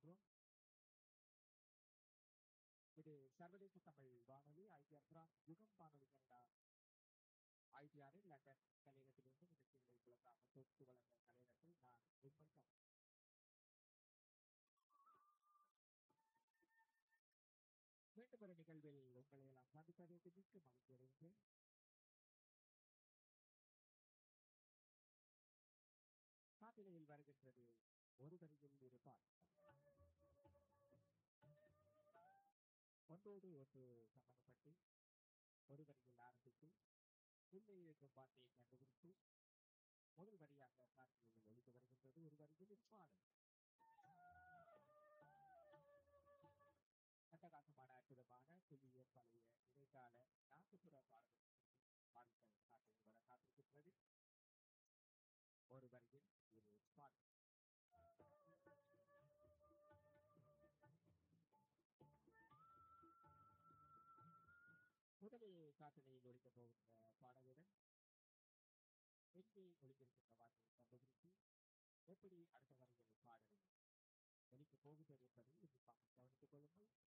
கொண்டிருக்கின்றோம் இது சர்வதேச தமிழ் வானொலி ஐடிஆர் பிரான்ஸ் யுகம் வானொலி கனடா ஐடிஆரில் லண்டன் தலைநகரிலிருந்து நிகழ்ச்சிகளை உலகாக தொகுத்து வழங்க தலைநகரில் நான் உண்மை மீண்டும் ஒரு நிகழ்வில் உங்களை எல்லாம் சந்திப்பதற்கு மிக்க மகிழ்ச்சி அடைகின்றேன் காட்டிலையில் வருகின்றது ஒரு வரியில் இருப்பார் ஒன்றோடு ஒன்று சம்பந்தப்பட்டு ஒரு வரியில் ஆரம்பித்து உள்ளே இருக்கும் வார்த்தையை கண்டுபிடித்து முதல் வரியாக காட்டிலையில் ஒழித்து வருகின்றது ஒரு வரியில் இருப்பாளர் அட்டகாசமான அற்புதமான புதிய பழைய இடைக்கால நாட்டுப்புற பாடல்கள் பாடல்கள் காட்டில் வர காத்திருக்கின்றது ஒரு வரியில் இரு பாடல் முதலில் காட்டிலையில் ஒழிக்கப் போகின்ற பாடலுடன் எங்கே ஒழித்திருக்கின்ற வார்த்தையை கண்டுபிடித்து எப்படி அடுத்த வரியில் பாடல் ஒழிக்கப் போகுகிறது என்பதை உன்னிப்பாக கவனித்துக் கொள்ளுங்கள்